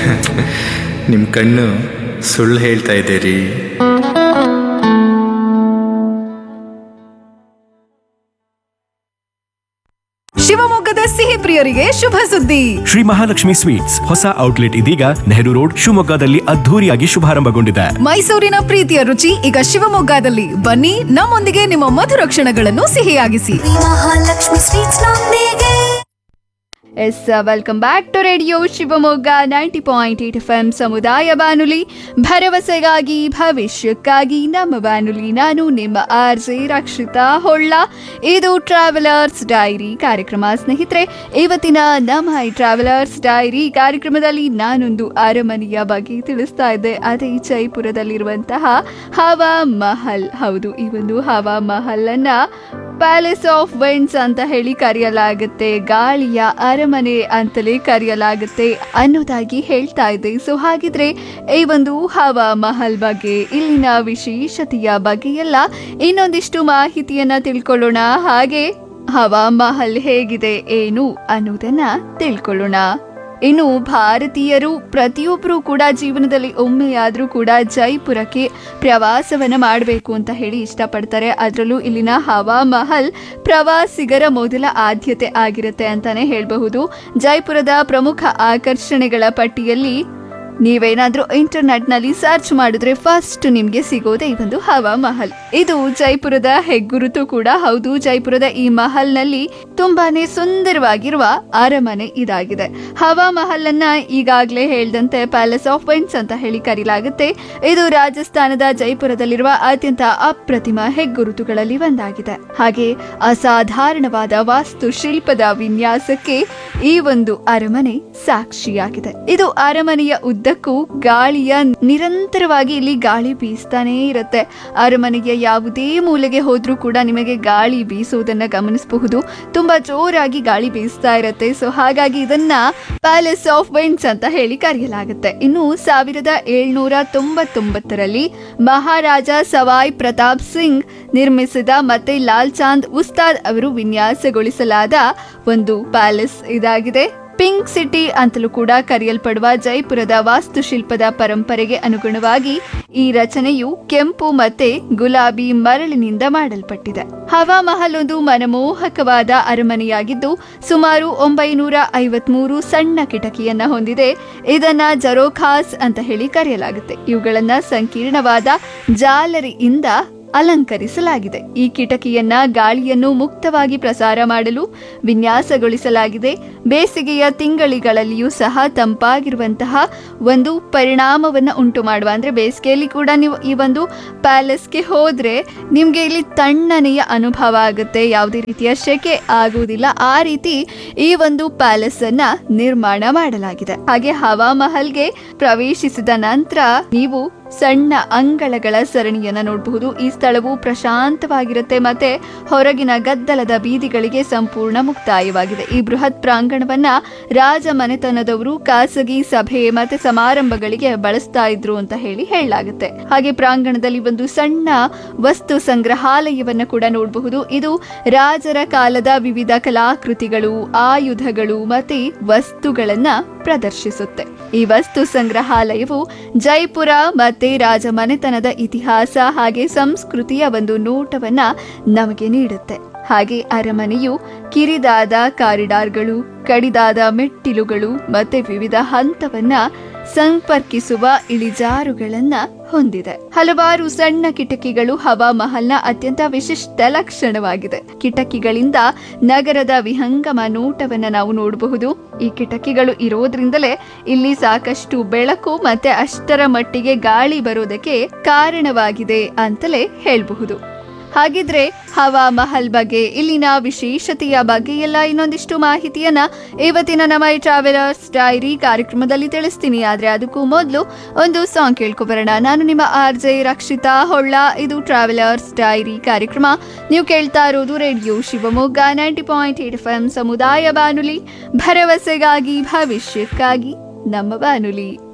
ನಿಮ್ಮ ಕಣ್ಣು ಸುಳ್ಳು ಹೇಳ್ತಾ ಇದೆ ರೀ ಶಿವಮೊಗ್ಗದ ಸಿಹಿ ಪ್ರಿಯರಿಗೆ ಶುಭ ಸುದ್ದಿ ಶ್ರೀ ಮಹಾಲಕ್ಷ್ಮಿ ಸ್ವೀಟ್ಸ್ ಹೊಸ ಔಟ್ಲೆಟ್ ಇದೀಗ ನೆಹರು ರೋಡ್ ಶಿವಮೊಗ್ಗದಲ್ಲಿ ಅದ್ಧೂರಿಯಾಗಿ ಶುಭಾರಂಭಗೊಂಡಿದೆ ಮೈಸೂರಿನ ಪ್ರೀತಿಯ ರುಚಿ ಈಗ ಶಿವಮೊಗ್ಗದಲ್ಲಿ ಬನ್ನಿ ನಮ್ಮೊಂದಿಗೆ ನಿಮ್ಮ ಮಧುರ ಕ್ಷಣಗಳನ್ನು ಸಿಹಿಯಾಗಿಸಿ ಮಹಾಲಕ್ಷ್ಮಿ ಸ್ವೀಟ್ಸ್ ನೊಂದಿಗೆ yes welcome back to radio Shivamogga ninety point eight F M ಸಮುದಾಯ ಬಾನುಲಿ ಭರವಸೆಗಾಗಿ ಭವಿಷ್ಯಕ್ಕಾಗಿ ನಮ್ಮ ಬಾನುಲಿ ನಾನು ನಿಮ್ಮ ಆರ್ ಜೆ ರಕ್ಷಿತಾ ಹೊಳ್ಳ ಇದು ಟ್ರಾವೆಲರ್ಸ್ ಡೈರಿ ಕಾರ್ಯಕ್ರಮ ಸ್ನೇಹಿತರೆ ಇವತ್ತಿನ ನಮ್ಮ ಈ ಟ್ರಾವೆಲರ್ಸ್ ಡೈರಿ ಕಾರ್ಯಕ್ರಮದಲ್ಲಿ ನಾನೊಂದು ಅರಮನೆಯ ಬಗ್ಗೆ ತಿಳಿಸ್ತಾ ಇದ್ದೆ ಅದೇ ಜೈಪುರದಲ್ಲಿರುವಂತಹ ಹವಾ ಮಹಲ್ ಹೌದು ಈ ಒಂದು ಹವಾ ಮಹಲ್ ಅನ್ನ ಪ್ಯಾಲೇಸ್ ಆಫ್ ವಿಂಡ್ಸ್ ಅಂತ ಹೇಳಿ ಕರೆಯಲಾಗುತ್ತೆ ಗಾಳಿಯ ಅರಮನೆ ಅಂತಲೇ ಕರೆಯಲಾಗುತ್ತೆ ಅನ್ನೋದಾಗಿ ಹೇಳ್ತಾ ಇದೆ ಸೊ ಹಾಗಿದ್ರೆ ಈ ಒಂದು ಹವಾ ಮಹಲ್ ಬಗ್ಗೆ ಇಲ್ಲಿನ ವಿಶೇಷತೆಯ ಬಗ್ಗೆ ಎಲ್ಲ ಇನ್ನೊಂದಿಷ್ಟು ಮಾಹಿತಿಯನ್ನ ತಿಳ್ಕೊಳ್ಳೋಣ ಹಾಗೆ ಹವಾ ಮಹಲ್ ಹೇಗಿದೆ ಏನು ಅನ್ನೋದನ್ನ ತಿಳ್ಕೊಳ್ಳೋಣ ಇನ್ನು ಭಾರತೀಯರು ಪ್ರತಿಯೊಬ್ಬರು ಕೂಡ ಜೀವನದಲ್ಲಿ ಒಮ್ಮೆಯಾದರೂ ಕೂಡ ಜೈಪುರಕ್ಕೆ ಪ್ರವಾಸವನ್ನ ಮಾಡಬೇಕು ಅಂತ ಹೇಳಿ ಇಷ್ಟಪಡ್ತಾರೆ ಅದರಲ್ಲೂ ಇಲ್ಲಿನ ಹವಾ ಮಹಲ್ ಪ್ರವಾಸಿಗರ ಮೊದಲ ಆದ್ಯತೆ ಆಗಿರುತ್ತೆ ಅಂತಾನೆ ಹೇಳಬಹುದು ಜೈಪುರದ ಪ್ರಮುಖ ಆಕರ್ಷಣೆಗಳ ಪಟ್ಟಿಯಲ್ಲಿ ನೀವೇನಾದ್ರೂ ಇಂಟರ್ನೆಟ್ ನಲ್ಲಿ ಸರ್ಚ್ ಮಾಡಿದ್ರೆ ಫಸ್ಟ್ ನಿಮ್ಗೆ ಸಿಗೋದೇ ಈ ಒಂದು ಹವಾ ಮಹಲ್ ಇದು ಜೈಪುರದ ಹೆಗ್ಗುರುತು ಕೂಡ ಹೌದು ಜೈಪುರದ ಈ ಮಹಲ್ ನಲ್ಲಿ ತುಂಬಾನೇ ಸುಂದರವಾಗಿರುವ ಅರಮನೆ ಇದಾಗಿದೆ ಹವಾ ಮಹಲ್ ಅನ್ನ ಈಗಾಗಲೇ ಹೇಳ್ದಂತೆ ಪ್ಯಾಲೇಸ್ ಆಫ್ ವೈನ್ಸ್ ಅಂತ ಹೇಳಿ ಕರೀಲಾಗುತ್ತೆ ಇದು ರಾಜಸ್ಥಾನದ ಜೈಪುರದಲ್ಲಿರುವ ಅತ್ಯಂತ ಅಪ್ರತಿಮ ಹೆಗ್ಗುರುತುಗಳಲ್ಲಿ ಒಂದಾಗಿದೆ ಹಾಗೆ ಅಸಾಧಾರಣವಾದ ವಾಸ್ತುಶಿಲ್ಪದ ವಿನ್ಯಾಸಕ್ಕೆ ಈ ಒಂದು ಅರಮನೆ ಸಾಕ್ಷಿಯಾಗಿದೆ ಇದು ಅರಮನೆಯ ಉದ್ದಕ್ಕೂ ಗಾಳಿಯ ನಿರಂತರವಾಗಿ ಇಲ್ಲಿ ಗಾಳಿ ಬೀಸ್ತಾನೇ ಇರುತ್ತೆ ಅರಮನೆಯ ಯಾವುದೇ ಮೂಲೆಗೆ ಹೋದ್ರೂ ಕೂಡ ನಿಮಗೆ ಗಾಳಿ ಬೀಸುವುದನ್ನ ಗಮನಿಸಬಹುದು ತುಂಬಾ ಜೋರಾಗಿ ಗಾಳಿ ಬೀಸ್ತಾ ಇರುತ್ತೆ ಸೊ ಹಾಗಾಗಿ ಇದನ್ನ ಪ್ಯಾಲೇಸ್ ಆಫ್ ವಿಂಡ್ಸ್ ಅಂತ ಹೇಳಿ ಕರೆಯಲಾಗುತ್ತೆ ಇನ್ನು ಸಾವಿರದ ಏಳ್ನೂರ ತೊಂಬತ್ತೊಂಬತ್ತರಲ್ಲಿ ಮಹಾರಾಜ ಸವಾಯ್ ಪ್ರತಾಪ್ ಸಿಂಗ್ ನಿರ್ಮಿಸಿದ ಮತ್ತೆ ಲಾಲ್ ಚಾಂದ್ ಉಸ್ತಾದ್ ಅವರು ವಿನ್ಯಾಸಗೊಳಿಸಲಾದ ಒಂದು ಪ್ಯಾಲೇಸ್ ಇದಾಗಿದೆ ಪಿಂಕ್ ಸಿಟಿ ಅಂತಲೂ ಕೂಡ ಕರೆಯಲ್ಪಡುವ ಜೈಪುರದ ವಾಸ್ತುಶಿಲ್ಪದ ಪರಂಪರೆಗೆ ಅನುಗುಣವಾಗಿ ಈ ರಚನೆಯು ಕೆಂಪು ಮತ್ತೆ ಗುಲಾಬಿ ಮರಳಿನಿಂದ ಮಾಡಲ್ಪಟ್ಟಿದೆ ಹವಾ ಮಹಲ್ ಒಂದು ಮನಮೋಹಕವಾದ ಅರಮನೆಯಾಗಿದ್ದು ಸುಮಾರು ಒಂಬೈನೂರ ಐವತ್ಮೂರು ಸಣ್ಣ ಕಿಟಕಿಯನ್ನ ಹೊಂದಿದೆ ಇದನ್ನ ಜರೋಖಾಸ್ ಅಂತ ಹೇಳಿ ಕರೆಯಲಾಗುತ್ತೆ ಇವುಗಳನ್ನ ಸಂಕೀರ್ಣವಾದ ಜಾಲರಿಯಿಂದ ಅಲಂಕರಿಸಲಾಗಿದೆ ಈ ಕಿಟಕಿಯನ್ನ ಗಾಳಿಯನ್ನು ಮುಕ್ತವಾಗಿ ಪ್ರಸಾರ ಮಾಡಲು ವಿನ್ಯಾಸಗೊಳಿಸಲಾಗಿದೆ ಬೇಸಿಗೆಯ ತಿಂಗಳಿಗಳಲ್ಲಿಯೂ ಸಹ ತಂಪಾಗಿರುವಂತಹ ಒಂದು ಪರಿಣಾಮವನ್ನ ಉಂಟು ಮಾಡುವ ಅಂದ್ರೆ ಬೇಸಿಗೆಯಲ್ಲಿ ಕೂಡ ನೀವು ಈ ಒಂದು ಪ್ಯಾಲೇಸ್ಗೆ ಹೋದ್ರೆ ನಿಮ್ಗೆ ಇಲ್ಲಿ ತಣ್ಣನೆಯ ಅನುಭವ ಆಗುತ್ತೆ ಯಾವುದೇ ರೀತಿಯ ಶೆಕೆ ಆಗುವುದಿಲ್ಲ ಆ ರೀತಿ ಈ ಒಂದು ಪ್ಯಾಲೇಸ್ ಅನ್ನ ನಿರ್ಮಾಣ ಮಾಡಲಾಗಿದೆ ಹಾಗೆ ಹವಾ ಮಹಲ್ಗೆ ಪ್ರವೇಶಿಸಿದ ನಂತರ ನೀವು ಸಣ್ಣ ಅಂಗಳಗಳ ಸರಣಿಯನ್ನ ನೋಡಬಹುದು ಈ ಸ್ಥಳವು ಪ್ರಶಾಂತವಾಗಿರುತ್ತೆ ಮತ್ತೆ ಹೊರಗಿನ ಗದ್ದಲದ ಬೀದಿಗಳಿಗೆ ಸಂಪೂರ್ಣ ಮುಕ್ತಾಯವಾಗಿದೆ ಈ ಬೃಹತ್ ಪ್ರಾಂಗಣವನ್ನ ರಾಜ ಮನೆತನದವರು ಖಾಸಗಿ ಸಭೆ ಮತ್ತೆ ಸಮಾರಂಭಗಳಿಗೆ ಬಳಸ್ತಾ ಇದ್ರು ಅಂತ ಹೇಳಿ ಹೇಳಲಾಗುತ್ತೆ ಹಾಗೆ ಪ್ರಾಂಗಣದಲ್ಲಿ ಒಂದು ಸಣ್ಣ ವಸ್ತು ಸಂಗ್ರಹಾಲಯವನ್ನ ಕೂಡ ನೋಡಬಹುದು ಇದು ರಾಜರ ಕಾಲದ ವಿವಿಧ ಕಲಾಕೃತಿಗಳು ಆಯುಧಗಳು ಮತ್ತೆ ವಸ್ತುಗಳನ್ನ ಪ್ರದರ್ಶಿಸುತ್ತೆ ಈ ವಸ್ತು ಸಂಗ್ರಹಾಲಯವು ಜೈಪುರ ಮತ್ತೆ ರಾಜ ಮನೆತನದ ಇತಿಹಾಸ ಹಾಗೆ ಸಂಸ್ಕೃತಿಯ ಒಂದು ನೋಟವನ್ನ ನಮಗೆ ನೀಡುತ್ತೆ ಹಾಗೆ ಅರಮನೆಯು ಕಿರಿದಾದ ಕಾರಿಡಾರ್ಗಳು ಕಡಿದಾದ ಮೆಟ್ಟಿಲುಗಳು ಮತ್ತೆ ವಿವಿಧ ಹಂತವನ್ನ ಸಂಪರ್ಕಿಸುವ ಇಳಿಜಾರುಗಳನ್ನ ಹೊಂದಿದೆ ಹಲವಾರು ಸಣ್ಣ ಕಿಟಕಿಗಳು ಹವಾ ಮಹಲ್ನ ಅತ್ಯಂತ ವಿಶಿಷ್ಟ ಲಕ್ಷಣವಾಗಿದೆ ಕಿಟಕಿಗಳಿಂದ ನಗರದ ವಿಹಂಗಮ ನೋಟವನ್ನ ನಾವು ನೋಡಬಹುದು ಈ ಕಿಟಕಿಗಳು ಇರೋದ್ರಿಂದಲೇ ಇಲ್ಲಿ ಸಾಕಷ್ಟು ಬೆಳಕು ಮತ್ತೆ ಅಷ್ಟರ ಮಟ್ಟಿಗೆ ಗಾಳಿ ಬರೋದಕ್ಕೆ ಕಾರಣವಾಗಿದೆ ಅಂತಲೇ ಹೇಳಬಹುದು ಹಾಗಿದ್ರೆ ಹವಾ ಮಹಲ್ ಬಗ್ಗೆ ಇಲ್ಲಿನ ವಿಶೇಷತೆಯ ಬಗ್ಗೆ ಎಲ್ಲ ಇನ್ನೊಂದಿಷ್ಟು ಮಾಹಿತಿಯನ್ನ ಇವತ್ತಿನ ನಮ್ಮ ಈ ಟ್ರಾವೆಲರ್ಸ್ ಡೈರಿ ಕಾರ್ಯಕ್ರಮದಲ್ಲಿ ತಿಳಿಸ್ತೀನಿ ಆದ್ರೆ ಅದಕ್ಕೂ ಮೊದಲು ಒಂದು ಸಾಂಗ್ ಕೇಳ್ಕೊಬರೋಣ ನಾನು ನಿಮ್ಮ ಆರ್ ಜೆ ರಕ್ಷಿತಾ ಹೊಳ್ಳ ಇದು ಟ್ರಾವೆಲರ್ಸ್ ಡೈರಿ ಕಾರ್ಯಕ್ರಮ ನೀವು ಕೇಳ್ತಾ ಇರೋದು radio Shivamogga ninety point eight F M ಸಮುದಾಯ ಬಾನುಲಿ ಭರವಸೆಗಾಗಿ ಭವಿಷ್ಯಕ್ಕಾಗಿ ನಮ್ಮ ಬಾನುಲಿ